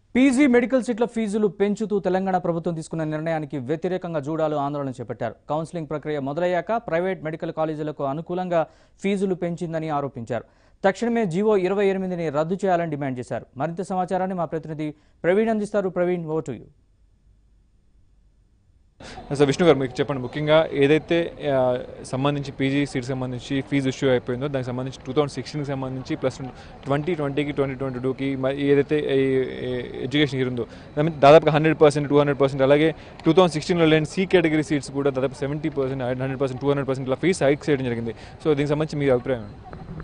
PG medical సీట్ల ఫీజులు పెంచుతూ తెలంగాణ ప్రభుత్వం తీసుకున్న నిర్ణయానికి వ్యతిరేకంగా జూడాలు ఆందోళన చేపట్టారు కౌన్సిలింగ్ ప్రక్రియ మొదలయ్యాక ప్రైవేట్ మెడికల్ కాలేజీలకు అనుకూలంగా ఫీజులు పెంచిందని ఆరోపించారు తక్షణమే జీవో ఇరవై ఎనిమిదిని రద్దు చేయాలని డిమాండ్ చేశారు మరింత సమాచారాన్ని మా ప్రతినిధి ప్రవీణ్ అందిస్తారు Praveen over to you sir Vishnu గారు మీకు చెప్పండి ముఖ్యంగా ఏదైతే ఆ, సంబంధించి పీజీ సీట్ సంబంధించి ఫీజు ఇష్యూ అయిపోయిందో దానికి సంబంధించి టూ థౌసండ్ సిక్స్టీన్కి సంబంధించి ప్లస్ ట్వంటీ ట్వంటీకి ట్వంటీ ట్వంటీ టూకి ఏదైతే ఎడ్యుకేషన్ ఇయర్ ఉందో దాని మీద దాదాపుగా hundred percent two hundred percent అలాగే టూ థౌసండ్ సిక్స్టీన్లో లేని సి కేటగిరీ సీట్స్ కూడా దాదాపు seventy percent hundred percent two hundred percent ఇలా ఫీస్ హైక్ చేయడం జరిగింది సో దీనికి సంబంధించి మీ అభిప్రాయం ఏంటి?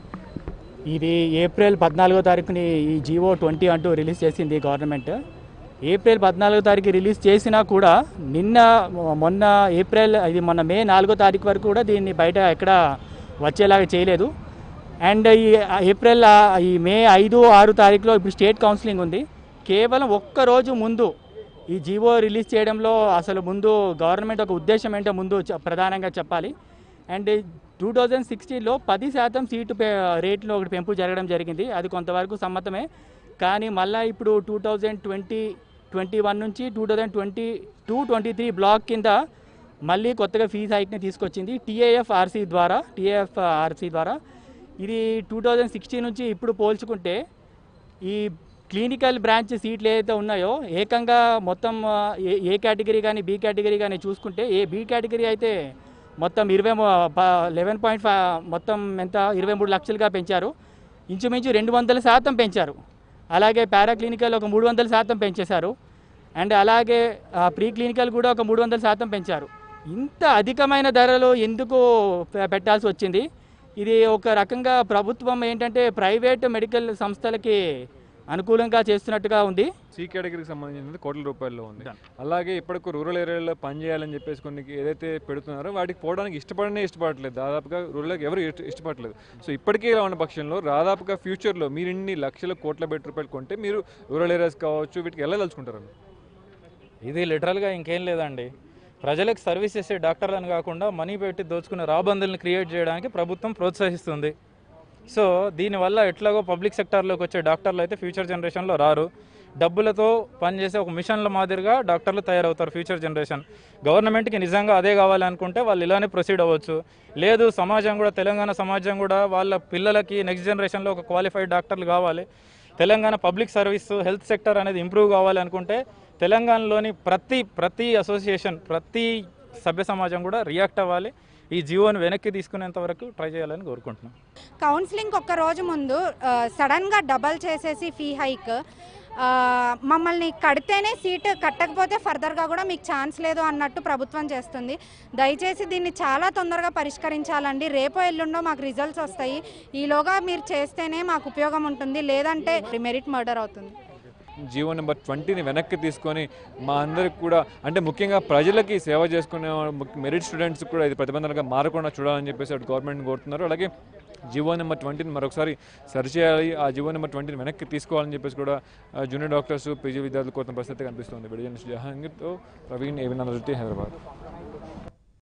ఇది ఏప్రిల్ పద్నాలుగో తారీఖుని ఈ జీవో ట్వంటీ అంటూ రిలీజ్ చేసింది గవర్నమెంట్ ఏప్రిల్ పద్నాలుగో తారీఖు రిలీజ్ చేసినా కూడా నిన్న మొన్న ఏప్రిల్ ఇది మొన్న మే నాలుగో తారీఖు వరకు కూడా దీన్ని బయట ఎక్కడ వచ్చేలాగా చేయలేదు అండ్ ఈ ఏప్రిల్ ఆ, ఈ మే ఐదు ఆరు తారీఖులో ఇప్పుడు స్టేట్ కౌన్సిలింగ్ ఉంది కేవలం ఒక్క రోజు ముందు ఈ జీవో రిలీజ్ చేయడంలో అసలు ముందు గవర్నమెంట్ ఒక ఉద్దేశం ఏంటో ముందు చ- ప్రధానంగా చెప్పాలి అండ్ టూ థౌజండ్ సిక్స్టీన్లో పది శాతం సీటు పే రేట్లో ఒకటి పెంపు జరగడం జరిగింది అది కొంతవరకు సమ్మతమే కానీ మళ్ళీ ఇప్పుడు two thousand twenty twenty one నుంచి two thousand twenty two twenty three block కింద మళ్ళీ కొత్తగా ఫీజు హైక్ని తీసుకొచ్చింది టీఏఎఫ్ ఆర్సీ ద్వారా టీఏఎఫ్ ఆర్సీ ద్వారా ఇది టూ థౌజండ్ సిక్స్టీన్ నుంచి ఇప్పుడు పోల్చుకుంటే ఈ క్లినికల్ బ్రాంచ్ సీట్లు ఏదైతే ఉన్నాయో ఏకంగా మొత్తం ఆ, ఏ ఏ కేటగిరీ కానీ బి కేటగిరీ కానీ చూసుకుంటే ఏ బి కేటగిరీ అయితే మొత్తం ఇరవై లెవెన్ పాయింట్ ఫైవ్ మొత్తం ఎంత ఇరవై మూడు లక్షలుగా పెంచారు ఇంచుమించు రెండు వందల శాతం పెంచారు అలాగే పారాక్లినికల్ ఒక మూడు వందల శాతం పెంచేశారు అండ్ అలాగే ప్రీ క్లినికల్ కూడా ఒక మూడు వందల శాతం పెంచారు ఇంత అధికమైన ధరలు ఎందుకు పె- పెట్టాల్సి వచ్చింది ఇది ఒక రకంగా ప్రభుత్వం ఏంటంటే ప్రైవేట్ మెడికల్ సంస్థలకి అనుకూలంగా చేస్తున్నట్టుగా ఉంది సి కేటగిరీకి సంబంధించినది కోట్ల రూపాయల్లో ఉంది అలాగే ఇప్పటికు రూరల్ ఏరియాలో పని చేయాలని చెప్పేసి కొన్ని ఏదైతే పెడుతున్నారో వాటికి పోవడానికి ఇష్టపడనే ఇష్టపడట్లేదు దాదాపుగా రూరల్కి ఎవరు ఇష్ట- ఇష్టపడట్లేదు సో ఇప్పటికే ఇలా ఉన్న పక్షంలో దాదాపుగా ఫ్యూచర్లో మీరు ఇన్ని లక్షల కోట్ల బెట్ రూపాయలు కొంటే మీరు రూరల్ ఏరియాస్ కావచ్చు వీటికి వెళ్ళదలుచుకుంటారు ఇది లిటరల్గా ఇంకేం లేదండి ప్రజలకు సర్వీస్ చేసే డాక్టర్లను కాకుండా మనీ పెట్టి దోచుకునే రాబందుల్ని క్రియేట్ చేయడానికి ప్రభుత్వం ప్రోత్సహిస్తుంది సో దీనివల్ల ఎట్లాగో పబ్లిక్ సెక్టార్లోకి వచ్చే డాక్టర్లు అయితే ఫ్యూచర్ జనరేషన్లో రారు డబ్బులతో పనిచేసే ఒక మిషన్ల మాదిరిగా డాక్టర్లు తయారవుతారు ఫ్యూచర్ జనరేషన్ గవర్నమెంట్కి నిజంగా అదే కావాలనుకుంటే వాళ్ళు ఇలానే ప్రొసీడ్ అవ్వచ్చు లేదు సమాజం కూడా తెలంగాణ సమాజం కూడా వాళ్ళ పిల్లలకి నెక్స్ట్ జనరేషన్లో ఒక క్వాలిఫైడ్ డాక్టర్లు కావాలి Telangana public service health sector అనేది ఇంప్రూవ్ కావాలనుకుంటే తెలంగాణలోని ప్రతి ప్రతి అసోసియేషన్ ప్రతి సభ్య సమాజం కూడా రియాక్ట్ అవ్వాలి ఈ జీవోని వెనక్కి తీసుకునేంత వరకు ట్రై చేయాలని కోరుకుంటున్నాం కౌన్సిలింగ్ ఒక్క రోజు ముందు ఆ, సడన్గా డబల్ చేసేసి ఫీ హైక్ ఆ, మమ్మల్ని కడితేనే సీటు కట్టకపోతే ఫర్దర్గా కూడా మీకు ఛాన్స్ లేదు అన్నట్టు ప్రభుత్వం చేస్తుంది దయచేసి దీన్ని చాలా తొందరగా పరిష్కరించాలండి రేపో ఎల్లుండో మాకు రిజల్ట్స్ వస్తాయి ఈలోగా మీరు చేస్తేనే మాకు ఉపయోగం ఉంటుంది లేదంటే మెరిట్ మర్డర్ అవుతుంది జీవో నెంబర్ ట్వంటీని వెనక్కి తీసుకొని మా అందరికి కూడా అంటే ముఖ్యంగా ప్రజలకి సేవ చేసుకునే మెరిట్ స్టూడెంట్స్ కూడా ఇది ప్రతిబంధనగా మారకుండా చూడాలని చెప్పేసి అటు గవర్నమెంట్ కోరుతున్నారు అలాగే జీవో నెంబర్ ట్వంటీని మరొకసారి సరిచేయాలి ఆ జీవో నెంబర్ ట్వంటీని వెనక్కి తీసుకోవాలని చెప్పేసి కూడా ఆ, జూనియర్ డాక్టర్స్ పీజీ విద్యార్థులు కోరుతున్న పరిస్థితి కనిపిస్తుంది విడిజన్ జహాంగీర్తో ప్రవీణ్ ఏవినారెడ్డి హైదరాబాద్